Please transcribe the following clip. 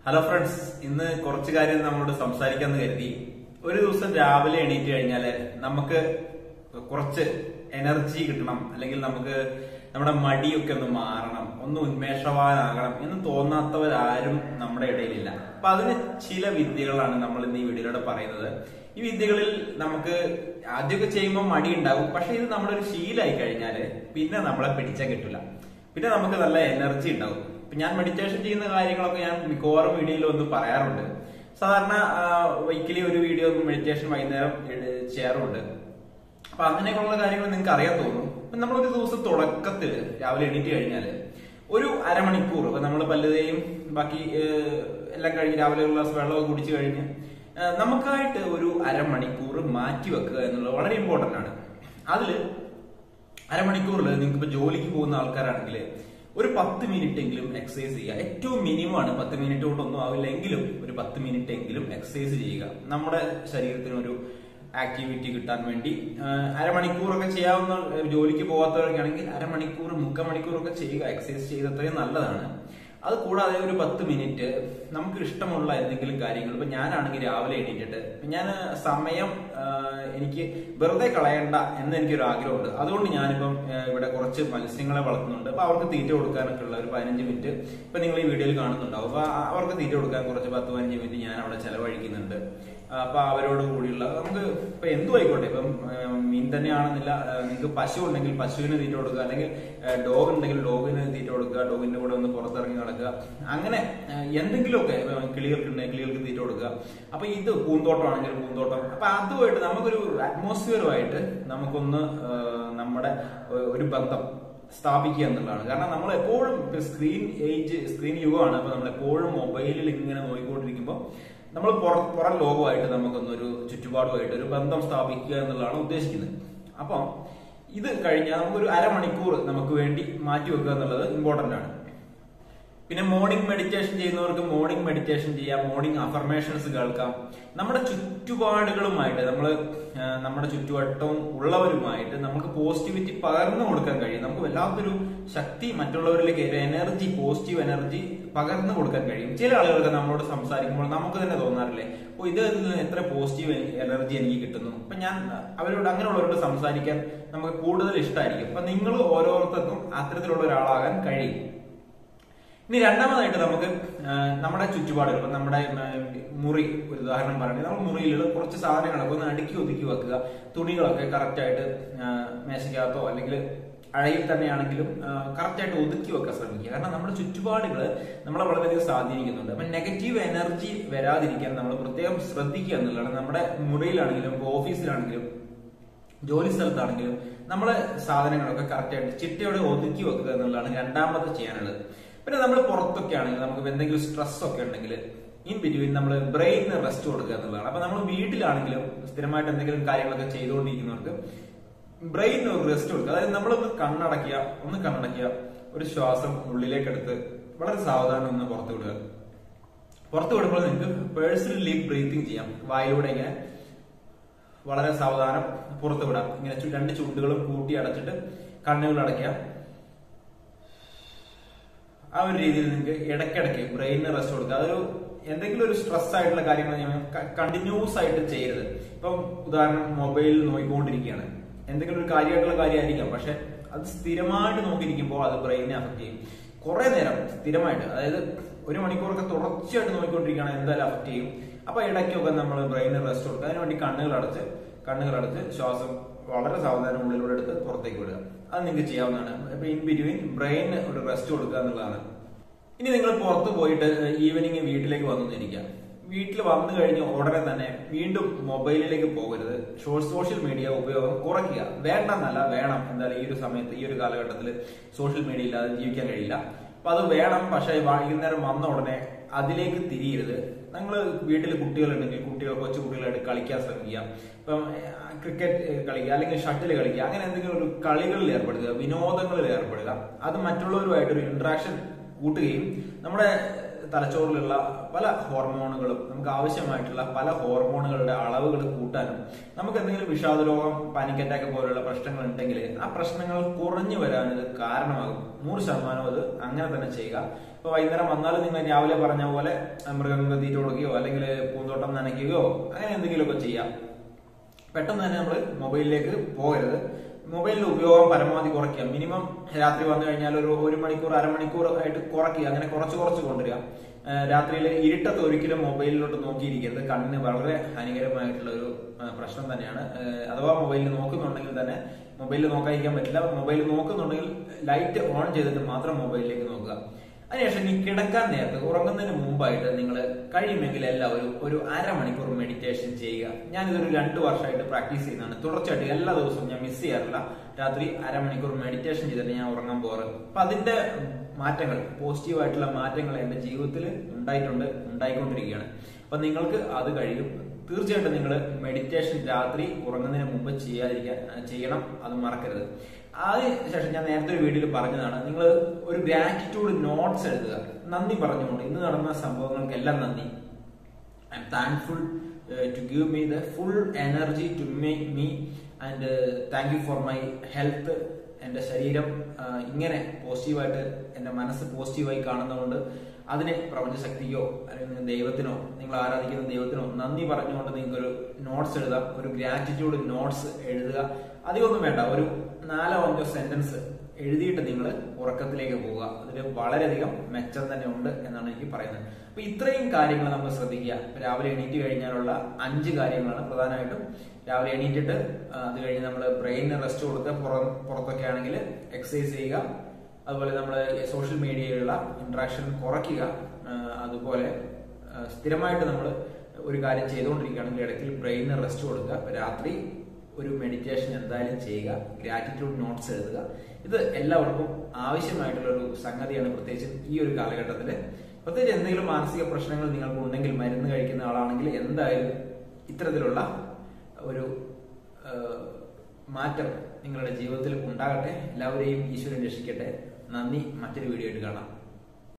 hello friends ഇന്ന് കുറച്ച് കാര്യം നമ്മളോട് സംസാരിക്കാന്ന് കരുതി ഒരു ദിവസം രാവിലെ എണീറ്റ് കഴിഞ്ഞാല് നമുക്ക് കുറച്ച് എനർജി കിട്ടണം അല്ലെങ്കിൽ നമുക്ക് നമ്മുടെ മടിയൊക്കെ ഒന്ന് മാറണം ഒന്ന് ഉന്മേഷവാനാകണം എന്ന് തോന്നാത്തവരാരും നമ്മുടെ ഇടയിലില്ല അപ്പൊ അതിന് ചില വിദ്യകളാണ് നമ്മൾ ഇന്ന് ഈ വീഡിയോയിലൂടെ പറയുന്നത് ഈ വിദ്യകളിൽ നമുക്ക് ആദ്യമൊക്കെ ചെയ്യുമ്പോൾ മടി ഉണ്ടാവും പക്ഷെ ഇത് നമ്മുടെ ഒരു ശീലമായി കഴിഞ്ഞാല് പിന്നെ നമ്മളെ പിടിച്ചാൽ കിട്ടില്ല പിന്നെ നമുക്ക് നല്ല എനർജി ഉണ്ടാവും ഇപ്പൊ ഞാൻ മെഡിറ്റേഷൻ ചെയ്യുന്ന കാര്യങ്ങളൊക്കെ ഞാൻ മിക്കവാറും വീഡിയോയിൽ ഒന്ന് പറയാറുണ്ട് സാധാരണ വീക്കിലി ഒരു വീഡിയോ മെഡിറ്റേഷൻ വൈകുന്നേരം ഇട- ചെയ്യാറുണ്ട് അപ്പൊ അങ്ങനെയൊക്കെയുള്ള കാര്യങ്ങൾ നിങ്ങൾക്ക് അറിയാൻ തോന്നും അപ്പൊ നമ്മളൊരു ദിവസം തുടക്കത്തിൽ രാവിലെ എണീറ്റ് കഴിഞ്ഞാല് ഒരു അരമണിക്കൂർ ഇപ്പൊ നമ്മൾ പല്ലുതയും ബാക്കി ഏഹ്, എല്ലാം കഴിഞ്ഞ് രാവിലെ ഒരു ഗ്ലാസ് വെള്ളമൊക്കെ കുടിച്ചു കഴിഞ്ഞ് ഏഹ്, നമുക്കായിട്ട് ഒരു അരമണിക്കൂർ മാറ്റി വെക്കുക എന്നുള്ളത് വളരെ ഇമ്പോർട്ടന്റ് ആണ് അതില് അരമണിക്കൂറിൽ നിങ്ങൾക്ക് ഇപ്പൊ ജോലിക്ക് പോകുന്ന ആൾക്കാരാണെങ്കിൽ ഒരു പത്ത് മിനിറ്റ് എങ്കിലും എക്സസൈസ് ചെയ്യുക ഏറ്റവും മിനിമം ആണ് പത്ത് മിനിറ്റ് കൊണ്ടൊന്നും ആവില്ല എങ്കിലും ഒരു പത്ത് മിനിറ്റ് എങ്കിലും എക്സസൈസ് ചെയ്യുക നമ്മുടെ ശരീരത്തിന് ഒരു ആക്ടിവിറ്റി കിട്ടാൻ വേണ്ടി ആഹ് അരമണിക്കൂറൊക്കെ ചെയ്യാവുന്ന ഏഹ് ജോലിക്ക് പോകാത്തവരൊക്കെ ആണെങ്കിൽ അരമണിക്കൂർ മുക്കാൽ മണിക്കൂറൊക്കെ ചെയ്യുക എക്സസൈസ് ചെയ്ത് അത്രയും നല്ലതാണ് അത് കൂടാതെ ഒരു പത്ത് മിനിറ്റ് നമുക്ക് ഇഷ്ടമുള്ള എന്തെങ്കിലും കാര്യങ്ങൾ ഇപ്പൊ ഞാനാണെങ്കിൽ രാവിലെ എണീറ്റിട്ട് ഞാൻ സമയം ആ, എനിക്ക് വെറുതെ കളയണ്ട എന്ന് എനിക്കൊരു ആഗ്രഹമുണ്ട് അതുകൊണ്ട് ഞാനിപ്പം ആ, ഇവിടെ കുറച്ച് മത്സ്യങ്ങളെ വളർത്തുന്നുണ്ട് അപ്പൊ അവർക്ക് തീറ്റ കൊടുക്കാനൊക്കെ ഉള്ള ഒരു പതിനഞ്ച് മിനിറ്റ് ഇപ്പൊ നിങ്ങൾ ഈ വീഡിയോയിൽ കാണുന്നുണ്ടാവും അപ്പൊ ആ- അവർക്ക് തീറ്റ കൊടുക്കാൻ കുറച്ച് പത്ത് പതിനഞ്ച് മിനിറ്റ് ഞാൻ അവിടെ ചെലവഴിക്കുന്നുണ്ട് ആ, അപ്പൊ അവരോട് കൂടിയുള്ള നമുക്ക് ഇപ്പൊ എന്തും ആയിക്കോട്ടെ ഇപ്പം ആ, മീൻ തന്നെയാണെന്നില്ല ആ, നിങ്ങൾക്ക് പശു ഉണ്ടെങ്കിൽ പശുവിന് തീറ്റ കൊടുക്കുക അല്ലെങ്കിൽ ഡോഗ് ഉണ്ടെങ്കിൽ ഡോഗിന് തീറ്റ കൊടുക്കുക ഡോഗിന്റെ കൂടെ ഒന്ന് പുറത്തിറങ്ങി നടക്കുക അങ്ങനെ ആ, എന്തെങ്കിലുമൊക്കെ ഇപ്പൊ കിളികൾക്കുണ്ടെങ്കിൽ കിളികൾക്ക് തീറ്റ കൊടുക്കുക അപ്പൊ ഇത് പൂന്തോട്ടമാണെങ്കിൽ പൂന്തോട്ടം അപ്പൊ അതുമായിട്ട് നമുക്കൊരു അറ്റ്മോസ്ഫിയറുമായിട്ട് നമുക്കൊന്ന് ആ, നമ്മുടെ ഒ- ഒരു ബന്ധം സ്ഥാപിക്കുക എന്നുള്ളതാണ് കാരണം നമ്മൾ എപ്പോഴും സ്ക്രീൻ ഏജ് സ്ക്രീൻ യുഗമാണ് അപ്പൊ നമ്മൾ എപ്പോഴും മൊബൈലിൽ ഇങ്ങനെ നോക്കിക്കൊണ്ടിരിക്കുമ്പോൾ നമ്മൾ പുറ- പുറം ലോകമായിട്ട് നമുക്കൊന്നൊരു ചുറ്റുപാടുമായിട്ട് ഒരു ബന്ധം സ്ഥാപിക്കുക എന്നുള്ളതാണ് ഉദ്ദേശിക്കുന്നത് അപ്പം ഇത് കഴിഞ്ഞാൽ നമുക്കൊരു അരമണിക്കൂർ നമുക്ക് വേണ്ടി മാറ്റി വെക്കുക എന്നുള്ളത് ഇമ്പോർട്ടന്റ് ആണ് പിന്നെ മോർണിംഗ് മെഡിറ്റേഷൻ ചെയ്യുന്നവർക്ക് മോർണിംഗ് മെഡിറ്റേഷൻ ചെയ്യാം മോർണിംഗ് അഫർമേഷൻസ് കേൾക്കാം നമ്മുടെ ചുറ്റുപാടുകളുമായിട്ട് നമ്മൾ നമ്മുടെ ചുറ്റുവട്ടവും ഉള്ളവരുമായിട്ട് നമുക്ക് പോസിറ്റിവിറ്റി പകർന്നു കൊടുക്കാൻ കഴിയും നമുക്ക് വല്ലാത്തൊരു ശക്തി മറ്റുള്ളവരിലേക്ക് ഒരു എനർജി പോസിറ്റീവ് എനർജി പകർന്നു കൊടുക്കാൻ കഴിയും ചില ആളുകൾക്ക് നമ്മളോട് സംസാരിക്കുമ്പോൾ നമുക്ക് തന്നെ തോന്നാറില്ലേ ഓ ഇത് ഇതിൽ നിന്ന് എത്ര പോസിറ്റീവ് എനർജി എനിക്ക് കിട്ടുന്നു അപ്പൊ ഞാൻ അവരോട് അങ്ങനെയുള്ളവരോട് സംസാരിക്കാൻ നമുക്ക് കൂടുതൽ ഇഷ്ടമായിരിക്കും അപ്പൊ നിങ്ങൾ ഓരോരുത്തർക്കും അത്തരത്തിലുള്ള ഒരാളാകാൻ കഴിയും ഇനി രണ്ടാമതായിട്ട് നമുക്ക് ആ, നമ്മുടെ ചുറ്റുപാടുകൾ ഇപ്പൊ നമ്മുടെ ആ, മുറി ഒരു ഉദാഹരണം പറയുന്നത് നമ്മൾ മുറിയിലുള്ള കുറച്ച് സാധനങ്ങളൊക്കെ ഒന്ന് അടുക്കി ഒതുക്കി വെക്കുക തുണികളൊക്കെ കറക്റ്റ് ആയിട്ട് ആ, മേശയ്ക്കകത്തോ അല്ലെങ്കിൽ അഴയിൽ തന്നെയാണെങ്കിലും കറക്റ്റ് ആയിട്ട് ഒതുക്കി വെക്കാൻ ശ്രമിക്കുക കാരണം നമ്മുടെ ചുറ്റുപാടുകൾ നമ്മളെ വളരെയധികം സ്വാധീനിക്കുന്നുണ്ട് അപ്പൊ നെഗറ്റീവ് എനർജി വരാതിരിക്കാൻ നമ്മൾ പ്രത്യേകം ശ്രദ്ധിക്കുക എന്നുള്ളതാണ് നമ്മുടെ മുറിയിലാണെങ്കിലും ഇപ്പൊ ഓഫീസിലാണെങ്കിലും ജോലി സ്ഥലത്താണെങ്കിലും നമ്മളെ സാധനങ്ങളൊക്കെ കറക്റ്റ് ആയിട്ട് ചിട്ടയോടെ ഒതുക്കി വെക്കുക എന്നുള്ളതാണ് രണ്ടാമത്തെ ചെയ്യാനുള്ളത് പിന്നെ നമ്മൾ പുറത്തൊക്കെ ആണെങ്കിൽ നമുക്ക് എന്തെങ്കിലും സ്ട്രെസ് ഒക്കെ ഉണ്ടെങ്കിൽ ഇൻ ബിറ്റ്വീൻ നമ്മൾ ബ്രെയിനിന് റെസ്റ്റ് കൊടുക്കുക എന്നുള്ളതാണ് അപ്പൊ നമ്മൾ വീട്ടിലാണെങ്കിലും സ്ഥിരമായിട്ട് എന്തെങ്കിലും കാര്യങ്ങളൊക്കെ ചെയ്തുകൊണ്ടിരിക്കുന്നവർക്ക് ബ്രെയിനിന് ഒരു റെസ്റ്റ് കൊടുക്കുക അതായത് നമ്മളൊന്ന് കണ്ണടക്കുക ഒന്ന് കണ്ണടക്കുക ഒരു ശ്വാസം ഉള്ളിലേക്ക് എടുത്ത് വളരെ സാവധാനം ഒന്ന് പുറത്തു വിടുക പുറത്തു വിടുമ്പോൾ നിങ്ങൾക്ക് പേഴ്സണൽ ലീപ് ബ്രീത്തിങ് ചെയ്യാം വായിലൂടെ ഇങ്ങനെ വളരെ സാവധാനം പുറത്തു വിടാം ഇങ്ങനെ ചു- രണ്ട് ചുണ്ടുകളും കൂട്ടി അടച്ചിട്ട് കണ്ണുകൾ അടയ്ക്കുക ആ ഒരു രീതിയിൽ നിങ്ങൾക്ക് ഇടയ്ക്കിടയ്ക്ക് ബ്രെയിനിന് റെസ്റ്റ് കൊടുക്കുക അതൊരു എന്തെങ്കിലും ഒരു സ്ട്രെസ് ആയിട്ടുള്ള കാര്യങ്ങൾ കണ്ടിന്യൂസ് ആയിട്ട് ചെയ്യരുത് ഇപ്പം ഉദാഹരണം മൊബൈൽ നോക്കിക്കൊണ്ടിരിക്കുകയാണ് എന്തെങ്കിലും ഒരു കാര്യമായിട്ടുള്ള കാര്യമായിരിക്കാം പക്ഷെ അത് സ്ഥിരമായിട്ട് നോക്കിയിരിക്കുമ്പോൾ അത് ബ്രെയിനെ അഫക്ട് ചെയ്യും കുറെ നേരം സ്ഥിരമായിട്ട് അതായത് ഒരു മണിക്കൂറൊക്കെ തുടർച്ചയായിട്ട് നോക്കിക്കൊണ്ടിരിക്കുകയാണ് എന്തായാലും അഫക്ട് ചെയ്യും അപ്പൊ ഇടയ്ക്കൊക്കെ നമ്മൾ ബ്രെയിനിന് റെസ്റ്റ് കൊടുക്കുക അതിനുവേണ്ടി കണ്ണുകൾ അടച്ച് കണ്ണുകൾ അടച്ച് ശ്വാസം വളരെ സാവധാനം ഉള്ളിലൂടെ എടുത്ത് പുറത്തേക്ക് വിടുക അത് നിങ്ങൾക്ക് ചെയ്യാവുന്നതാണ് ഇപ്പൊ ഇൻ ബിറ്റ്വീൻ ബ്രെയിന് ഒരു റെസ്റ്റ് കൊടുക്കുക എന്നുള്ളതാണ് ഇനി നിങ്ങൾ പുറത്ത് പോയിട്ട് ഈവനിങ് വീട്ടിലേക്ക് വന്നിരിക്കുക വീട്ടിൽ വന്നു കഴിഞ്ഞ് ഉടനെ തന്നെ വീണ്ടും മൊബൈലിലേക്ക് പോകരുത് സോഷ്യൽ മീഡിയ ഉപയോഗം കുറയ്ക്കുക വേണ്ടെന്നല്ല വേണം എന്തായാലും ഈ ഒരു സമയത്ത് ഈ ഒരു കാലഘട്ടത്തിൽ സോഷ്യൽ മീഡിയ ഇല്ലാതെ ജീവിക്കാൻ കഴിയില്ല അപ്പൊ അത് വേണം പക്ഷേ വൈകുന്നേരം വന്ന ഉടനെ അതിലേക്ക് തിരിയരുത് നിങ്ങൾ വീട്ടിൽ കുട്ടികളുണ്ടെങ്കിൽ കുട്ടികൾ കൊച്ചു കുട്ടികളായിട്ട് കളിക്കാൻ ശ്രമിക്കുക ഇപ്പം ക്രിക്കറ്റ് കളിക്കുക അല്ലെങ്കിൽ ഷട്ടിൽ കളിക്കുക അങ്ങനെ എന്തെങ്കിലും ഒരു കളികളിൽ ഏർപ്പെടുക വിനോദങ്ങളിൽ ഏർപ്പെടുക അത് മറ്റുള്ളവരുമായിട്ടൊരു ഇന്ററാക്ഷൻ കൂട്ടുകയും നമ്മുടെ തലച്ചോറിലുള്ള പല ഹോർമോണുകളും നമുക്ക് ആവശ്യമായിട്ടുള്ള പല ഹോർമോണുകളുടെ അളവുകൾ കൂട്ടാനും നമുക്ക് എന്തെങ്കിലും വിഷാദ രോഗം പാനിക് അറ്റാക്ക് പോലുള്ള പ്രശ്നങ്ങൾ ഉണ്ടെങ്കിൽ ആ പ്രശ്നങ്ങൾ കുറഞ്ഞു വരാൻ ഇത് കാരണമാകും നൂറ് ശതമാനം അത് അങ്ങനെ തന്നെ ചെയ്യുക ഇപ്പൊ വൈകുന്നേരം വന്നാലും നിങ്ങൾ രാവിലെ പറഞ്ഞ പോലെ മൃഗങ്ങൾക്ക് തീറ്റ കൊടുക്കുകയോ അല്ലെങ്കിൽ പൂന്തോട്ടം നനയ്ക്കുകയോ അങ്ങനെ എന്തെങ്കിലുമൊക്കെ ചെയ്യാം പെട്ടെന്ന് തന്നെ നമ്മൾ മൊബൈലിലേക്ക് പോകരുത് മൊബൈലിന്റെ ഉപയോഗം പരമാവധി കുറയ്ക്കുക മിനിമം രാത്രി വന്നു കഴിഞ്ഞാൽ ഒരു ഒരു മണിക്കൂർ അരമണിക്കൂർ ആയിട്ട് കുറയ്ക്കുക അങ്ങനെ കുറച്ച് കുറച്ച് കൊണ്ടുവരിക രാത്രിയിൽ ഇരുട്ടത്ത് ഒരിക്കലും മൊബൈലിലോട്ട് നോക്കിയിരിക്കരുത് കണ്ണിന് വളരെ ഹാനികരമായിട്ടുള്ള ഒരു ആ, പ്രശ്നം തന്നെയാണ് ആ, അഥവാ മൊബൈലിൽ നോക്കുന്നുണ്ടെങ്കിൽ തന്നെ മൊബൈലിൽ നോക്കാതിരിക്കാൻ പറ്റില്ല മൊബൈൽ നോക്കുന്നുണ്ടെങ്കിൽ ലൈറ്റ് ഓൺ ചെയ്തിട്ട് മാത്രം മൊബൈലിലേക്ക് നോക്കുക അതിനുശേഷം ഈ കിടക്കാൻ നേരത്ത് ഉറങ്ങുന്നതിന് മുമ്പായിട്ട് നിങ്ങൾ കഴിയുമെങ്കിൽ എല്ലാവരും ഒരു അരമണിക്കൂർ മെഡിറ്റേഷൻ ചെയ്യുക ഞാനിതൊരു രണ്ട് വർഷമായിട്ട് പ്രാക്ടീസ് ചെയ്യുന്നതാണ് തുടർച്ചയായിട്ട് എല്ലാ ദിവസവും ഞാൻ മിസ് ചെയ്യാറില്ല രാത്രി അരമണിക്കൂർ മെഡിറ്റേഷൻ ചെയ്തിട്ട് ഞാൻ ഉറങ്ങാൻ പോകാറ് അപ്പൊ അതിന്റെ മാറ്റങ്ങൾ പോസിറ്റീവായിട്ടുള്ള മാറ്റങ്ങൾ എന്റെ ജീവിതത്തിൽ ഉണ്ടായിട്ടുണ്ട് ഉണ്ടായിക്കൊണ്ടിരിക്കുകയാണ് അപ്പൊ നിങ്ങൾക്ക് അത് കഴിയും തീർച്ചയായിട്ടും നിങ്ങൾ മെഡിറ്റേഷൻ രാത്രി ഉറങ്ങുന്നതിന് മുമ്പ് ചെയ്യാതിരിക്കാൻ ചെയ്യണം അത് മറക്കരുത് അതിനുശേഷം ഞാൻ നേരത്തെ ഒരു വീഡിയോയിൽ പറഞ്ഞതാണ് നിങ്ങൾ ഒരു ഗ്രാറ്റിറ്റ്യൂഡ് നോട്ട്സ് എഴുതുക നന്ദി പറഞ്ഞുകൊണ്ട് ഇന്ന് നടന്ന സംഭവങ്ങൾക്കെല്ലാം നന്ദി I am thankful to give me the full energy to make me and thank you for my health എൻ്റെ ശരീരം ആ, ഇങ്ങനെ പോസിറ്റീവായിട്ട് എൻ്റെ മനസ്സ് പോസിറ്റീവായി കാണുന്നതുകൊണ്ട് അതിനെ പ്രപഞ്ചശക്തിക്കോ അല്ലെങ്കിൽ ദൈവത്തിനോ നിങ്ങൾ ആരാധിക്കുന്ന ദൈവത്തിനോ നന്ദി പറഞ്ഞുകൊണ്ട് നിങ്ങൾക്കൊരു നോട്ട്സ് എഴുതാം ഒരു ഗ്രാറ്റിറ്റ്യൂഡ് നോട്ട്സ് എഴുതുക അധികമൊന്നും വേണ്ട ഒരു നാലോ അഞ്ചോ സെന്റൻസ് എഴുതിയിട്ട് നിങ്ങൾ ഉറക്കത്തിലേക്ക് പോവുക അതിൽ വളരെയധികം മെച്ചം തന്നെ ഉണ്ട് എന്നാണ് എനിക്ക് പറയുന്നത് അപ്പൊ ഇത്രയും കാര്യങ്ങൾ നമ്മൾ ശ്രദ്ധിക്കുക ഇപ്പൊ രാവിലെ എണീറ്റ് കഴിഞ്ഞാലുള്ള അഞ്ച് കാര്യങ്ങളാണ് പ്രധാനമായിട്ടും രാവിലെ എണീറ്റിട്ട് ആ, അത് കഴിഞ്ഞ് നമ്മൾ ബ്രെയിനിന് റെസ്റ്റ് കൊടുക്കുക പുറം പുറത്തൊക്കെ ആണെങ്കിൽ എക്സസൈസ് ചെയ്യുക അതുപോലെ നമ്മൾ സോഷ്യൽ മീഡിയയിലുള്ള ഇന്ററാക്ഷൻ കുറയ്ക്കുക ആ, അതുപോലെ ആ, സ്ഥിരമായിട്ട് നമ്മൾ ഒരു കാര്യം ചെയ്തുകൊണ്ടിരിക്കുകയാണെങ്കിൽ ഇടയ്ക്ക് ബ്രെയിനിന് റെസ്റ്റ് കൊടുക്കുക അപ്പൊ രാത്രി ഒരു മെഡിറ്റേഷൻ എന്തായാലും ചെയ്യുക ഗ്രാറ്റിറ്റ്യൂഡ് നോട്ട്സ് എഴുതുക ഇത് എല്ലാവർക്കും ആവശ്യമായിട്ടുള്ള ഒരു സംഗതിയാണ് പ്രത്യേകിച്ച് ഈ ഒരു കാലഘട്ടത്തിൽ പ്രത്യേകിച്ച് എന്തെങ്കിലും മാനസിക പ്രശ്നങ്ങൾ നിങ്ങൾക്ക് ഉണ്ടെങ്കിൽ മരുന്ന് കഴിക്കുന്ന ആളാണെങ്കിൽ എന്തായാലും ഇത്തരത്തിലുള്ള ഒരു ആ, മാറ്റം നിങ്ങളുടെ ജീവിതത്തിൽ ഉണ്ടാകട്ടെ എല്ലാവരെയും ഈശ്വരൻ രക്ഷിക്കട്ടെ നന്ദി മറ്റൊരു വീഡിയോ ആയിട്ട് കാണാം